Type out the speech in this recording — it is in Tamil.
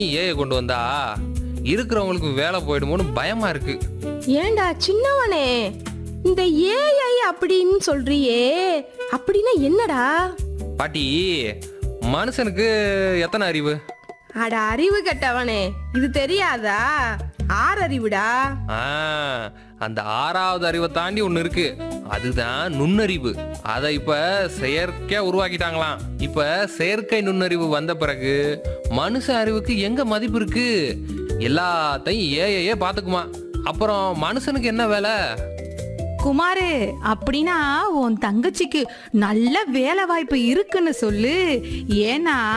ஏஐ கொண்டு வந்தா இருக்கிறவங்களுக்கு வேலை போயிடுமோன்னு பயமா இருக்கு ஏண்டா சின்னவனே இந்த ஏஐ அப்படின்னு சொல்றியே அப்படின்னா என்னடா பாட்டி மனுஷனுக்கு எத்தனை அறிவு அட அறிவு கெட்டவனே இது தெரியாதா ஆறறிவுடா ஆ, அந்த ஆறாவது அறிவை தாண்டி ஒண்ணு இருக்கு அதுதான் நுண்ணறிவு அதை இப்ப செயற்கையா உருவாக்கிட்டாங்களாம் இப்ப செயற்கை நுண்ணறிவு வந்த பிறகு மனுஷ அறிவுக்கு எங்க மதிப்பு இருக்கு எல்லாத்தையும் ஏஐயே பாத்துக்குமா அப்புறம் மனுஷனுக்கு என்ன வேலை குமாரு அப்படின்னா உன் தங்கச்சிக்கு நல்ல வேலை வாய்ப்பு இருக்குன்னு சொல்லு ஏன்னா